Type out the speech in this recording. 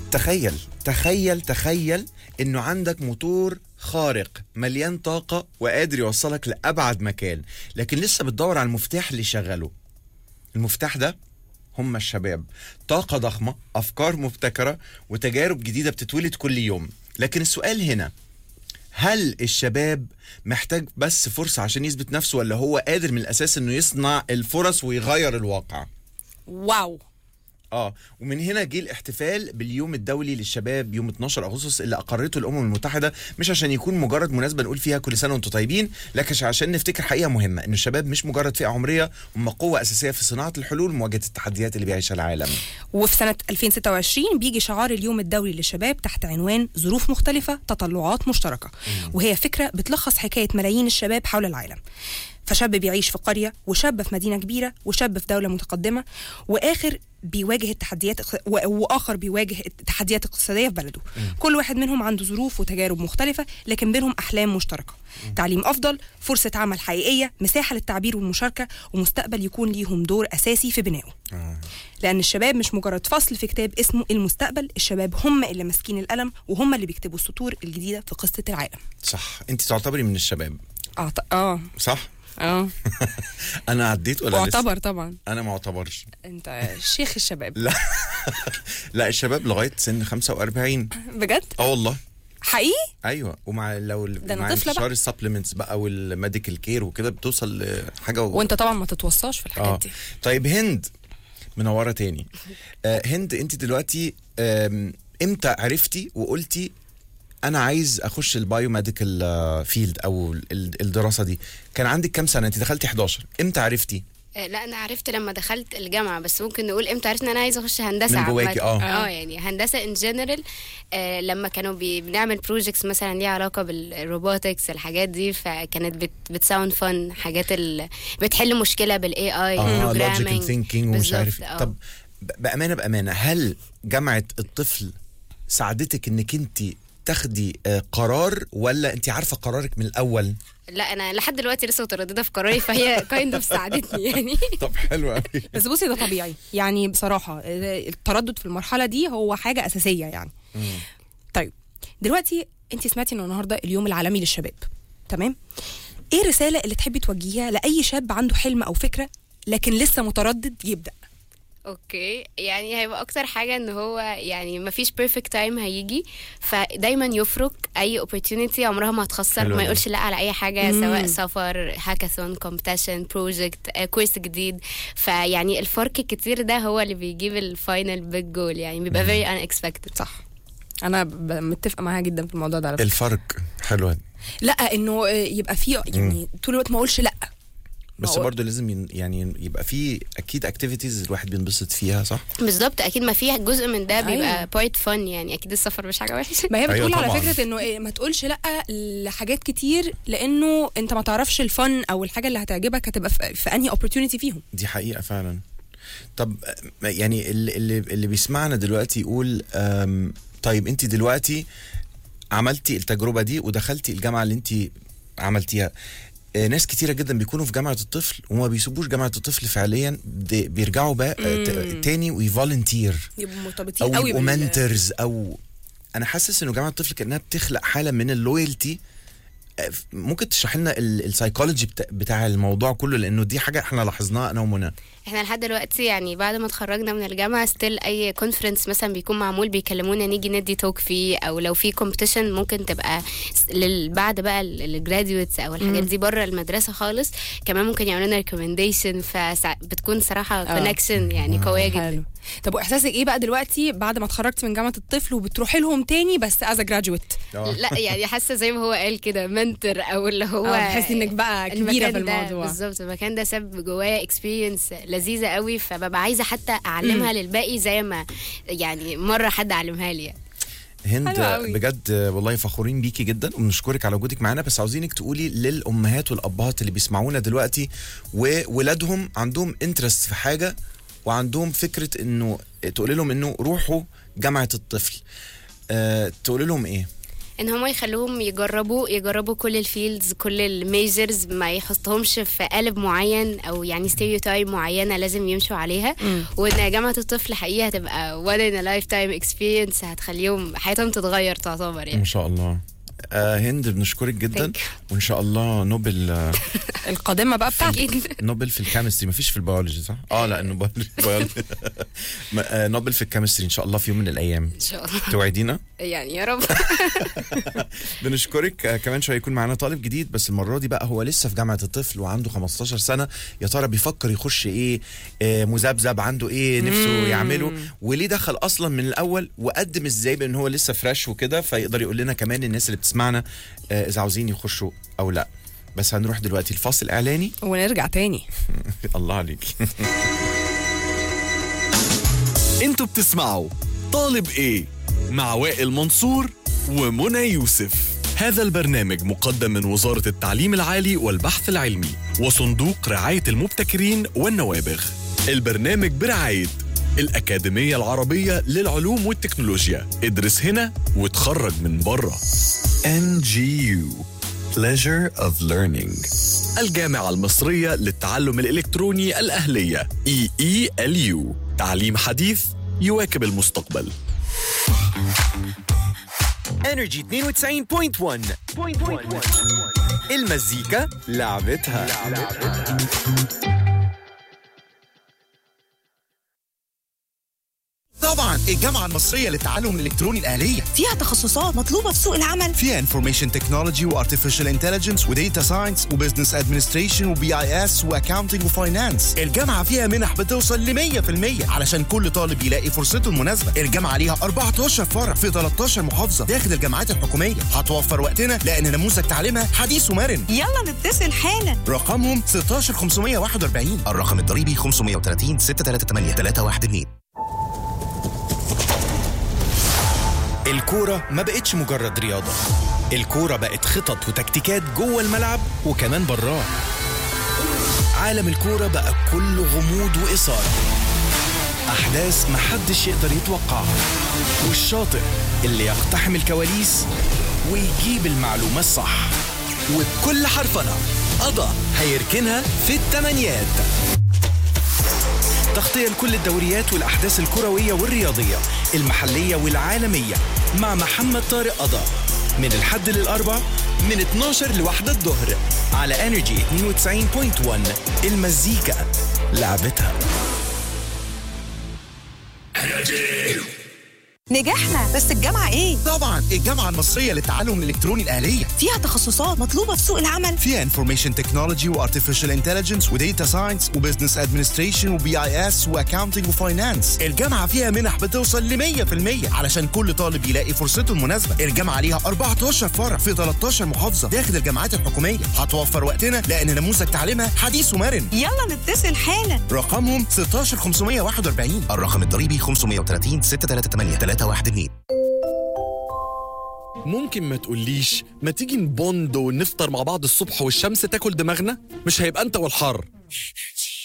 تخيل تخيل تخيل انه عندك موتور خارق مليان طاقة وقادر يوصلك لأبعد مكان لكن لسه بتدور على المفتاح اللي يشغله المفتاح ده هم الشباب طاقة ضخمة أفكار مبتكرة وتجارب جديدة بتتولد كل يوم لكن السؤال هنا هل الشباب محتاج بس فرصة عشان يثبت نفسه ولا هو قادر من الأساس إنه يصنع الفرص ويغير الواقع؟ واو اه ومن هنا جه الاحتفال باليوم الدولي للشباب يوم 12 اغسطس اللي اقرته الامم المتحده مش عشان يكون مجرد مناسبه نقول فيها كل سنه وانتم طيبين لكن عشان نفتكر حقيقه مهمه ان الشباب مش مجرد فئه عمريه هم قوه اساسيه في صناعه الحلول ومواجهه التحديات اللي بيعيشها العالم وفي سنة 2026 بيجي شعار اليوم الدولي للشباب تحت عنوان ظروف مختلفة تطلعات مشتركة وهي فكرة بتلخص حكاية ملايين الشباب حول العالم فشاب بيعيش في قرية وشاب في مدينة كبيرة وشاب في دولة متقدمة وآخر بيواجه التحديات اقت- و- واخر بيواجه التحديات اقتصاديه في بلده كل واحد منهم عنده ظروف وتجارب مختلفه لكن بينهم احلام مشتركه تعليم افضل فرصه عمل حقيقيه مساحه للتعبير والمشاركه ومستقبل يكون ليهم دور اساسي في بنائه لان الشباب مش مجرد فصل في كتاب اسمه المستقبل الشباب هم اللي ماسكين القلم وهم اللي بيكتبوا السطور الجديده في قصه العالم صح انت تعتبري من الشباب اه ط- اه صح اه انا عديت ولا لسه معتبر طبعا انا ما اعتبرش انت شيخ الشباب لا لا الشباب لغايه سن 45 بجد اه والله حقيقي ايوه ومع لو ده أنا مع طفلة انتشار بقى. السبلمنتس بقى والميديكال كير وكده بتوصل لحاجه و... وانت طبعا ما تتوصاش في الحاجات اه دي طيب هند منوره تاني آه هند انت دلوقتي آم، امتى عرفتي وقلتي انا عايز اخش البايوميديكال فيلد او ال- الدراسه دي كان عندك كام سنه انت دخلتي 11 امتى عرفتي آه، لا انا عرفت لما دخلت الجامعه بس ممكن نقول امتى عرفت ان انا عايزه اخش هندسه من جواكي، عامة. آه. اه يعني هندسه ان جنرال آه لما كانوا بي بنعمل بروجكتس مثلا ليها علاقه بالروبوتكس الحاجات دي فكانت بت بتساوند فن حاجات ال بتحل مشكله بالاي اي اه لوجيكال ثينكينج ومش عارف إيه. طب ب- بامانه بامانه هل جامعه الطفل ساعدتك انك انت تاخدي آه، قرار ولا انت عارفه قرارك من الاول لا انا لحد دلوقتي لسه متردده في قراري فهي كايند اوف ساعدتني يعني طب حلو قوي بس بصي ده طبيعي يعني بصراحة التردد في المرحلة دي هو حاجة أساسية يعني طيب دلوقتي انت سمعتي انه النهارده اليوم العالمي للشباب تمام ايه الرسالة اللي تحبي توجهيها لأي شاب عنده حلم أو فكرة لكن لسه متردد يبدأ اوكي يعني هيبقى اكتر حاجه ان هو يعني ما فيش بيرفكت تايم هيجي فدايما يفرق اي opportunity عمرها ما هتخسر حلو ما ده. يقولش لا على اي حاجه مم. سواء سفر هاكاثون كومبيتيشن بروجكت كورس جديد فيعني الفرق الكتير ده هو اللي بيجيب الفاينل بيج جول يعني بيبقى very unexpected صح أنا ب- متفقة معاها جدا في الموضوع ده على فكرة. الفرق حلو لا إنه يبقى في يعني طول الوقت ما أقولش لا بس هو- برضه لازم ين- يعني يبقى في اكيد اكتيفيتيز الواحد بينبسط فيها صح بالظبط اكيد ما في جزء من ده أيوة. بيبقى بارت فن يعني اكيد السفر مش حاجه وحشه ما هي أيوة بتقول على طبعاً. فكره انه إيه ما تقولش لا لحاجات كتير لانه انت ما تعرفش الفن او الحاجه اللي هتعجبك هتبقى في, في انهي opportunity فيهم دي حقيقة فعلا طب آه، يعني اللي, اللي, اللي بيسمعنا دلوقتي يقول آم، طيب انت دلوقتي عملتي التجربة دي ودخلتي الجامعة اللي انت عملتيها آه، ناس كتيرة جدا بيكونوا في جامعة الطفل وما بيسيبوش جامعة الطفل فعليا دي- بيرجعوا بقى آه، ت- تاني ويفولنتير يبقوا مرتبطين او قوي يبقوا بال- منترز او انا حاسس انه جامعه الطفل كانها بتخلق حاله من اللويالتي آه، ممكن تشرح لنا السايكولوجي بتاع الموضوع كله لانه دي حاجه احنا لاحظناها انا ومنى احنا لحد دلوقتي يعني بعد ما اتخرجنا من الجامعه ستيل اي كونفرنس مثلا بيكون معمول بيكلمونا نيجي ندي توك فيه او لو في كومبيتيشن ممكن تبقى س- لل- بعد بقى الجراديويتس او الحاجات دي بره المدرسه خالص كمان ممكن يعملوا لنا ريكومنديشن فبتكون صراحه آه. كونكشن يعني قويه جدا حلو طب واحساسك ايه بقى دلوقتي بعد ما اتخرجت من جامعه الطفل وبتروحي لهم تاني بس از جراجويت لا يعني حاسه زي ما هو قال كده منتر او اللي هو تحسي انك بقى كبيره المكان في ده الموضوع بالظبط المكان ده ساب جوايا اكسبيرينس لذيذه قوي فببقى عايزه حتى اعلمها للباقي زي ما يعني مره حد علمها لي يعني. هند حلو قوي. بجد والله فخورين بيكي جدا وبنشكرك على وجودك معانا بس عاوزينك تقولي للامهات والابهات اللي بيسمعونا دلوقتي وولادهم عندهم انترست في حاجه وعندهم فكره انه تقول لهم انه روحوا جامعه الطفل أه تقول لهم ايه ان هم يخلوهم يجربوا يجربوا كل الفيلدز كل الميجرز ما يحطهمش في قالب معين او يعني ستيريوتايب معينه لازم يمشوا عليها وان جامعه الطفل حقيقه هتبقى one in a lifetime experience هتخليهم حياتهم تتغير تعتبر ما يعني شاء الله آه هند بنشكرك جدا Thank you. وان شاء الله نوبل آه القادمه بقى بتاعتك اكيد نوبل في الكيمستري مفيش في البيولوجي صح؟ اه لا انه بيولوجي بيولوجي. ما- آه نوبل في الكيمستري ان شاء الله في يوم من الايام ان شاء الله توعدينا يعني يا رب بنشكرك آه كمان شويه يكون معانا طالب جديد بس المره دي بقى هو لسه في جامعه الطفل وعنده 15 سنه يا ترى بيفكر يخش ايه آه مذبذب عنده ايه نفسه يعمله وليه دخل اصلا من الاول وقدم ازاي بان هو لسه فريش وكده فيقدر يقول لنا كمان الناس اللي بتسمعنا آه اذا عاوزين يخشوا او لا بس هنروح دلوقتي الفاصل اعلاني ونرجع تاني الله عليك انتوا بتسمعوا طالب ايه مع وائل منصور ومنى يوسف هذا البرنامج مقدم من وزارة التعليم العالي والبحث العلمي وصندوق رعاية المبتكرين والنوابغ البرنامج برعاية الأكاديمية العربية للعلوم والتكنولوجيا ادرس هنا وتخرج من بره NGU Pleasure of Learning الجامعة المصرية للتعلم الإلكتروني الأهلية EELU تعليم حديث يواكب المستقبل انرجي 92.1 المزيكا لعبتها طبعا الجامعة المصرية للتعلم الإلكتروني الآلية فيها تخصصات مطلوبة في سوق العمل فيها انفورميشن تكنولوجي وارتفيشال انتليجنس وديتا ساينس وبزنس ادمنستريشن وبي اي اس واكاونتنج وفاينانس الجامعة فيها منح بتوصل ل 100% علشان كل طالب يلاقي فرصته المناسبة الجامعة ليها 14 فرع في 13 محافظة داخل الجامعات الحكومية هتوفر وقتنا لأن نموذج تعليمها حديث ومرن يلا نتصل حالا رقمهم 16541 الرقم الضريبي 530 638 312 الكورة ما بقتش مجرد رياضة الكورة بقت خطط وتكتيكات جوه الملعب وكمان براه عالم الكورة بقى كله غموض وإثارة أحداث محدش يقدر يتوقعها والشاطر اللي يقتحم الكواليس ويجيب المعلومة الصح وبكل حرفنة قضى هيركنها في التمانيات تغطية لكل الدوريات والأحداث الكروية والرياضية المحلية والعالمية مع محمد طارق قضا من الحد للأربع من 12 لواحدة الظهر على انرجي 92.1 المزيكا لعبتها نجحنا بس الجامعة ايه؟ طبعا الجامعة المصرية للتعلم الإلكتروني الآلية فيها تخصصات مطلوبة في سوق العمل فيها انفورميشن تكنولوجي وارتفيشال انتليجنس وديتا ساينس وبزنس ادمنستريشن وبي اي اس واكاونتنج وفاينانس الجامعة فيها منح بتوصل ل 100% علشان كل طالب يلاقي فرصته المناسبة الجامعة ليها 14 فرع في 13 محافظة داخل الجامعات الحكومية هتوفر وقتنا لأن نموذج تعليمها حديث ومرن يلا نتصل حالا رقمهم 16541 الرقم الضريبي 530 638 312 ممكن ما تقوليش ما تيجي نبوند ونفطر مع بعض الصبح والشمس تاكل دماغنا مش هيبقى انت والحر